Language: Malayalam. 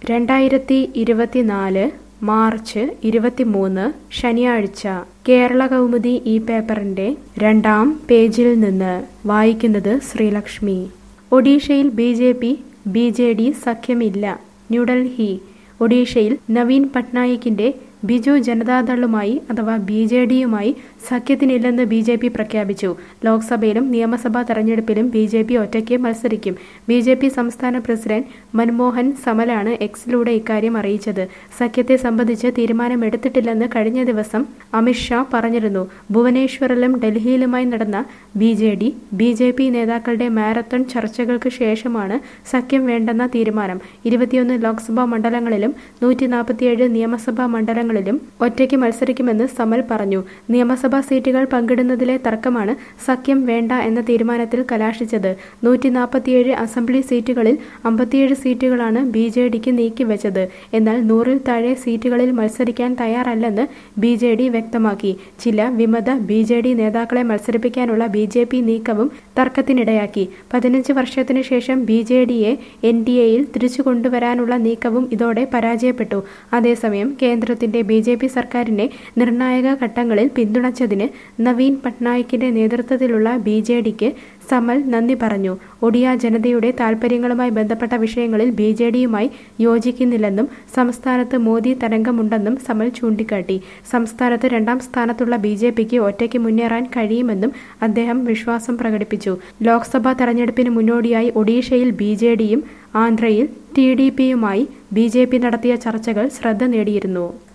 രണ്ടായിരത്തി ഇരുപത്തിനാല് മാർച്ച് ഇരുപത്തിമൂന്ന് ശനിയാഴ്ച കേരള കൗമുദി ഈ പേപ്പറിന്റെ രണ്ടാം പേജിൽ നിന്ന് വായിക്കുന്നത് ശ്രീലക്ഷ്മി ഒഡീഷയിൽ B J P B J D സഖ്യമില്ല ന്യൂഡൽഹി ഒഡീഷയിൽ നവീൻ പട്നായിക്കിന്റെ ബിജു ജനതാദളുമായി അഥവാ ബി ജെ ഡിയുമായി സഖ്യത്തിനില്ലെന്ന് ബി ജെ പി പ്രഖ്യാപിച്ചു ലോക്സഭയിലും നിയമസഭാ തെരഞ്ഞെടുപ്പിലും ബി ജെ പി ഒറ്റയ്ക്ക് മത്സരിക്കും ബി ജെ പി സംസ്ഥാന പ്രസിഡന്റ് മൻമോഹൻ സമലാണ് എക്സിലൂടെ ഇക്കാര്യം അറിയിച്ചത് സഖ്യത്തെ സംബന്ധിച്ച് തീരുമാനമെടുത്തിട്ടില്ലെന്ന് കഴിഞ്ഞ ദിവസം അമിത്ഷാ പറഞ്ഞിരുന്നു ഭുവനേശ്വറിലും ഡൽഹിയിലുമായി നടന്ന B J D B J P നേതാക്കളുടെ മാരത്തൺ ചർച്ചകൾക്ക് ശേഷമാണ് സഖ്യം വേണ്ടെന്ന തീരുമാനം ഇരുപത്തിയൊന്ന് ലോക്സഭാ മണ്ഡലങ്ങളിലും നൂറ്റി നാൽപ്പത്തിയേഴ് നിയമസഭാ മണ്ഡലങ്ങളിലും ഒറ്റയ്ക്ക് മത്സരിക്കുമെന്ന് സമൽ പറഞ്ഞു നിയമസഭാ സീറ്റുകൾ പങ്കിടുന്നതിലെ തർക്കമാണ് സഖ്യം വേണ്ട എന്ന തീരുമാനത്തിൽ കലാശിച്ചത് നൂറ്റി നാൽപ്പത്തിയേഴ് അസംബ്ലി സീറ്റുകളിൽ അമ്പത്തിയേഴ് സീറ്റുകളാണ് ബി ജെ ഡിക്ക് നീക്കിവെച്ചത് എന്നാൽ നൂറിൽ താഴെ സീറ്റുകളിൽ മത്സരിക്കാൻ തയ്യാറല്ലെന്ന് ബി ജെ ഡി വ്യക്തമാക്കി ചില വിമത ബി ജെ ഡി നേതാക്കളെ മത്സരിപ്പിക്കാനുള്ള ബി ജെ പി നീക്കവും തർക്കത്തിനിടയാക്കി പതിനഞ്ച് വർഷത്തിനു ശേഷം ബി ജെ ഡിയെ എൻ ഡി എയിൽ തിരിച്ചു കൊണ്ടുവരാനുള്ള നീക്കവും ഇതോടെ പരാജയപ്പെട്ടു അതേസമയം കേന്ദ്രത്തിന്റെ ബി ജെ പി സർക്കാരിനെ നിർണായക ഘട്ടങ്ങളിൽ പിന്തുണച്ചതിന് നവീൻ പട്നായിക്കിന്റെ നേതൃത്വത്തിലുള്ള ബി ജെ ഡിക്ക് സമൽ നന്ദി പറഞ്ഞു ഒഡിയ ജനതയുടെ താൽപര്യങ്ങളുമായി ബന്ധപ്പെട്ട വിഷയങ്ങളിൽ ബി ജെ ഡിയുമായി യോജിക്കുന്നില്ലെന്നും സംസ്ഥാനത്ത് മോദി തരംഗമുണ്ടെന്നും സമൽ ചൂണ്ടിക്കാട്ടി സംസ്ഥാനത്ത് രണ്ടാം സ്ഥാനത്തുള്ള ബി ജെ പിക്ക് ഒറ്റയ്ക്ക് മുന്നേറാൻ കഴിയുമെന്നും അദ്ദേഹം വിശ്വാസം പ്രകടിപ്പിച്ചു ലോക്സഭാ തെരഞ്ഞെടുപ്പിന് മുന്നോടിയായി ഒഡീഷയിൽ ബി ജെ ഡിയും ആന്ധ്രയിൽ ടി ഡി പിയുമായി ബി ജെ പി നടത്തിയ ചർച്ചകൾ ശ്രദ്ധ നേടിയിരുന്നു